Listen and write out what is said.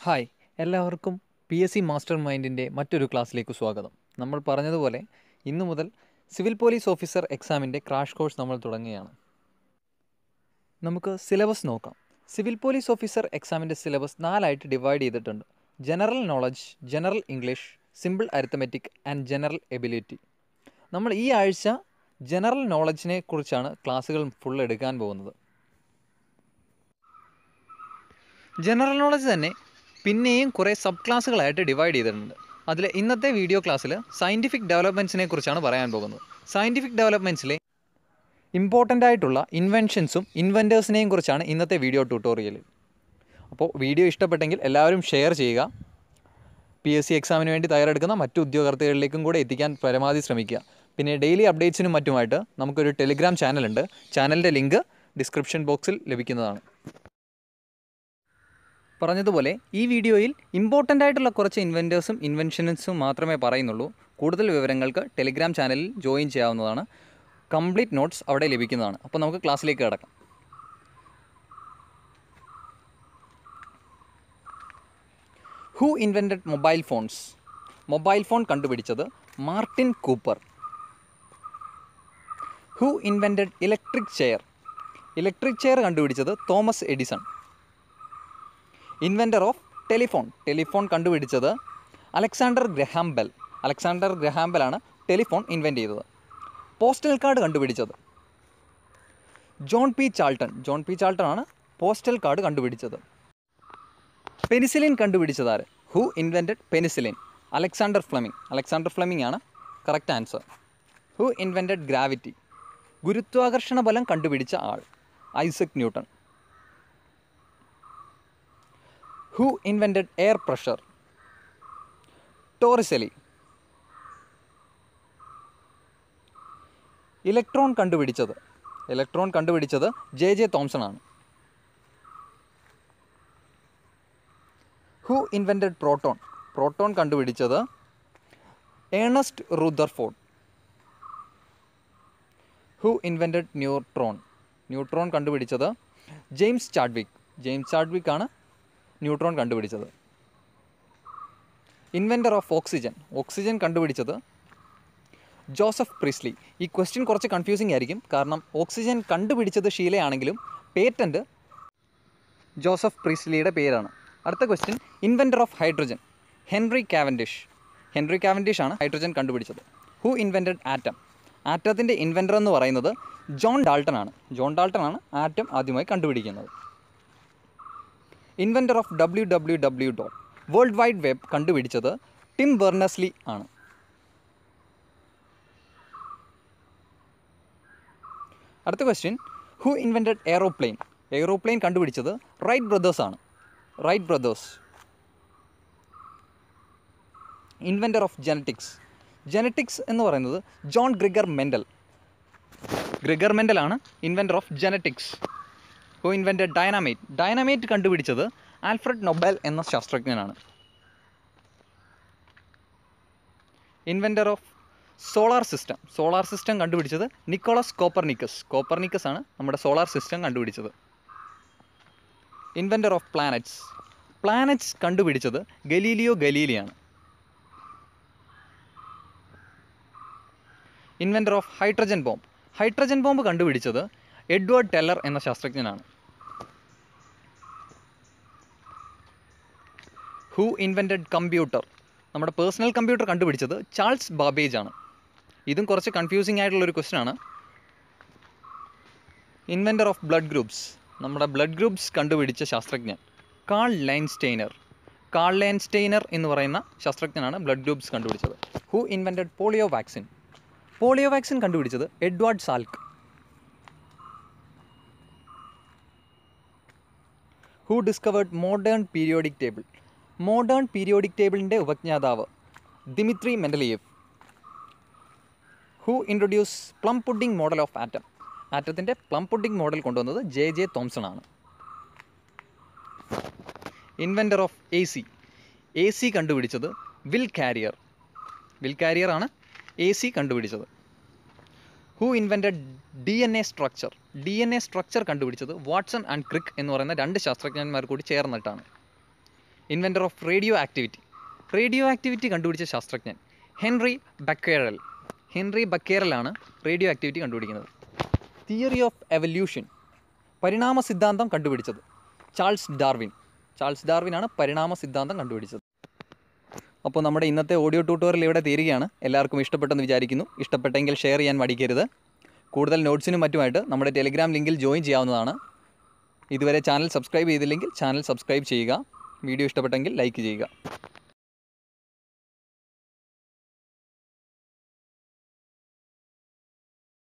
hi എല്ലാവർക്കും P S C master മൈൻഡിൻ്റെ മറ്റൊരു ക്ലാസ്സിലേക്ക് സ്വാഗതം നമ്മൾ പറഞ്ഞതുപോലെ ഇന്നു മുതൽ സിവിൽ പോലീസ് ഓഫീസർ എക്സാമിൻ്റെ ക്രാഷ് കോഴ്സ് നമ്മൾ തുടങ്ങുകയാണ് നമുക്ക് സിലബസ് നോക്കാം സിവിൽ പോലീസ് ഓഫീസർ എക്സാമിൻ്റെ സിലബസ് നാലായിട്ട് ഡിവൈഡ് ചെയ്തിട്ടുണ്ട് general knowledge general English simple arithmetic and general ability നമ്മൾ ഈ ആഴ്ച ജനറൽ നോളജിനെ കുറിച്ചാണ് ക്ലാസ്സുകൾ ഫുൾ എടുക്കാൻ പോകുന്നത് ജനറൽ നോളജ് തന്നെ പിന്നെയും കുറേ സബ് ക്ലാസ്സുകളായിട്ട് ഡിവൈഡ് ചെയ്തിട്ടുണ്ട് അതിൽ ഇന്നത്തെ വീഡിയോ ക്ലാസ്സിൽ സയൻറ്റിഫിക് ഡെവലപ്മെൻറ്റ്സിനെ കുറിച്ചാണ് പറയാൻ പോകുന്നത് സയൻറ്റിഫിക് ഡെവലപ്മെൻറ്റ്സിലെ ഇമ്പോർട്ടൻ്റ് ആയിട്ടുള്ള ഇൻവെൻഷൻസും ഇൻവെൻറ്റേഴ്സിനെയും കുറിച്ചാണ് ഇന്നത്തെ വീഡിയോ ട്യൂട്ടോറിയൽ അപ്പോൾ വീഡിയോ ഇഷ്ടപ്പെട്ടെങ്കിൽ എല്ലാവരും ഷെയർ ചെയ്യുക പി എസ് സി എക്സാമിന് വേണ്ടി തയ്യാറെടുക്കുന്ന മറ്റു ഉദ്യോഗാർത്ഥികളിലേക്കും കൂടെ എത്തിക്കാൻ പരമാവധി ശ്രമിക്കുക പിന്നെ ഡെയിലി അപ്ഡേറ്റ്സിനും മറ്റുമായിട്ട് നമുക്കൊരു ടെലിഗ്രാം ചാനലുണ്ട് ചാനലിൻ്റെ ലിങ്ക് ഡിസ്ക്രിപ്ഷൻ ബോക്സിൽ ലഭിക്കുന്നതാണ് പറഞ്ഞതുപോലെ ഈ വീഡിയോയിൽ ഇമ്പോർട്ടൻ്റ് ആയിട്ടുള്ള കുറച്ച് ഇൻവെൻറ്റേഴ്സും ഇൻവെൻഷൻസും മാത്രമേ പറയുന്നുള്ളൂ കൂടുതൽ വിവരങ്ങൾക്ക് ടെലിഗ്രാം ചാനലിൽ ജോയിൻ ചെയ്യാവുന്നതാണ് കംപ്ലീറ്റ് നോട്ട്സ് അവിടെ ലഭിക്കുന്നതാണ് അപ്പോൾ നമുക്ക് ക്ലാസ്സിലേക്ക് കിടക്കാം who invented mobile phones mobile phone കണ്ടുപിടിച്ചത് Martin Cooper who invented electric chair electric chair കണ്ടുപിടിച്ചത് Thomas Edison inventor of telephone telephone കണ്ടുപിടിച്ചത് Alexander Graham Bell Alexander Graham ബെല്ലാണ് ടെലിഫോൺ ഇൻവെൻറ്റ് ചെയ്തത് പോസ്റ്റൽ കാർഡ് കണ്ടുപിടിച്ചത് John P Charlton John P Charlton ആണ് postal card കണ്ടുപിടിച്ചത് penicillin കണ്ടുപിടിച്ചത് ആര് who invented penicillin Alexander Fleming Alexander Fleming ആണ് correct answer who invented gravity ഗുരുത്വാകർഷണ ബലം കണ്ടുപിടിച്ച ആൾ Isaac Newton who invented air pressure Torricelli electron കണ്ടുപിടിച്ചത് ഇലക്ട്രോൺ കണ്ടുപിടിച്ചത് ജെ ജെ തോംസൺ ആണ് ഹു ഇൻവെൻറ്റഡ് പ്രോട്ടോൺ പ്രോട്ടോൺ കണ്ടുപിടിച്ചത് Ernest Rutherford who invented neutron neutron കണ്ടുപിടിച്ചത് ജെയിംസ് ചാഡ്വിക് ജെയിംസ് ചാഡ്വിക് ആണ് ന്യൂട്രോൺ കണ്ടുപിടിച്ചത് ഇൻവെൻറ്റർ ഓഫ് ഓക്സിജൻ ഓക്സിജൻ കണ്ടുപിടിച്ചത് Joseph Priestley ഈ question കുറച്ച് കൺഫ്യൂസിംഗ് ആയിരിക്കും കാരണം ഓക്സിജൻ കണ്ടുപിടിച്ചത് ഷീലയാണെങ്കിലും പേറ്റൻറ്റ് ജോസഫ് പ്രിസ്ലിയുടെ പേരാണ് അടുത്ത question inventor of hydrogen Henry Cavendish Henry Cavendish ആണ് ഹൈഡ്രജൻ കണ്ടുപിടിച്ചത് ഹു ഇൻവെൻറ്റഡ് ആറ്റം ആറ്റത്തിൻ്റെ ഇൻവെൻറ്റർ എന്ന് പറയുന്നത് ജോൺ ഡാൾട്ടൺ ആണ് ജോൺ ഡാൾട്ടൺ ആണ് ആറ്റം ആദ്യമായി കണ്ടുപിടിക്കുന്നത് inventor of W W W dot world wide web കണ്ടുപിടിച്ചത് ടിം ബെർണസ്ലി ആണ് അടുത്ത question who invented aeroplane aeroplane കണ്ടുപിടിച്ചത് റൈറ്റ് ബ്രദേഴ്സ് ആണ് Wright brothers inventor of genetics genetics എന്ന് പറയുന്നത് John Gregor Mendel Gregor Mendel ആണ് inventor of genetics who invented dynamite dynamite കണ്ടുപിടിച്ചത് Alfred Nobel എന്ന ശാസ്ത്രജ്ഞനാണ് inventor of solar system solar system കണ്ടുപിടിച്ചത് Nicolas Copernicus Copernicus ആണ് നമ്മുടെ സോളാർ സിസ്റ്റം കണ്ടുപിടിച്ചത് ഇൻവെൻറ്റർ ഓഫ് പ്ലാനറ്റ്സ് പ്ലാനറ്റ്സ് കണ്ടുപിടിച്ചത് ഗലീലിയോ ഗലീലിയാണ് inventor of hydrogen bomb hydrogen bomb കണ്ടുപിടിച്ചത് എഡ്വേർഡ് ടെല്ലർ എന്ന ശാസ്ത്രജ്ഞനാണ് ഹു ഇൻവെൻറ്റഡ് കമ്പ്യൂട്ടർ നമ്മുടെ പേഴ്സണൽ കമ്പ്യൂട്ടർ കണ്ടുപിടിച്ചത് ചാൾസ് ബാബേജ് ആണ് ഇതും കുറച്ച് കൺഫ്യൂസിംഗ് ആയിട്ടുള്ളൊരു ക്വസ്റ്റ്യൻ ആണ് ഇൻവെൻറ്റർ ഓഫ് ബ്ലഡ് ഗ്രൂപ്പ്സ് നമ്മുടെ ബ്ലഡ് ഗ്രൂപ്പ്സ് കണ്ടുപിടിച്ച ശാസ്ത്രജ്ഞൻ കാൾ ലൈൻസ്റ്റെയ്നർ കാൾ ലൈൻസ്റ്റെയ്നർ എന്ന് പറയുന്ന ശാസ്ത്രജ്ഞനാണ് ബ്ലഡ് ഗ്രൂപ്പ്സ് കണ്ടുപിടിച്ചത് who invented polio vaccine polio vaccine കണ്ടുപിടിച്ചത് Edward Salk who discovered modern periodic table modern periodic ടേബിളിൻ്റെ ഉപജ്ഞാതാവ് Dmitri Mendeleev who introduce plum pudding model of atom ആറ്റത്തിൻ്റെ പ്ലം പുഡിംഗ് മോഡൽ കൊണ്ടുവന്നത് J J Thomson ആണ് inventor of A C A C കണ്ടുപിടിച്ചത് Will Carrier Will Carrier ആണ് A C കണ്ടുപിടിച്ചത് who invented D N A structure D N A structure കണ്ടുപിടിച്ചത് Watson and Crick എന്ന് പറയുന്ന രണ്ട് ശാസ്ത്രജ്ഞന്മാർ കൂടി ചേർന്നിട്ടാണ് inventor of radioactivity radioactivity കണ്ടുപിടിച്ച ശാസ്ത്രജ്ഞൻ ഹെൻറി ബക്കേറൽ ഹെൻറി ബക്കേറലാണ് റേഡിയോ ആക്ടിവിറ്റി കണ്ടുപിടിക്കുന്നത് തിയറി ഓഫ് എവല്യൂഷൻ പരിണാമ സിദ്ധാന്തം കണ്ടുപിടിച്ചത് ചാൾസ് ഡാർവിൻ ചാൾസ് ഡാർവിനാണ് പരിണാമ സിദ്ധാന്തം കണ്ടുപിടിച്ചത് അപ്പോൾ നമ്മുടെ ഇന്നത്തെ ഓഡിയോ ട്യൂട്ടോറിയൽ ഇവിടെ തീരുകയാണ് എല്ലാവർക്കും ഇഷ്ടപ്പെട്ടെന്ന് വിചാരിക്കുന്നു ഇഷ്ടപ്പെട്ടെങ്കിൽ ഷെയർ ചെയ്യാൻ മടിക്കരുത് കൂടുതൽ നോട്ട്സിനും മറ്റുമായിട്ട് നമ്മുടെ ടെലിഗ്രാം ലിങ്കിൽ ജോയിൻ ചെയ്യാവുന്നതാണ് ഇതുവരെ ചാനൽ സബ്സ്ക്രൈബ് ചെയ്തില്ലെങ്കിൽ ചാനൽ സബ്സ്ക്രൈബ് ചെയ്യുക വീഡിയോ ഇഷ്ടപ്പെട്ടെങ്കിൽ ലൈക്ക് ചെയ്യുക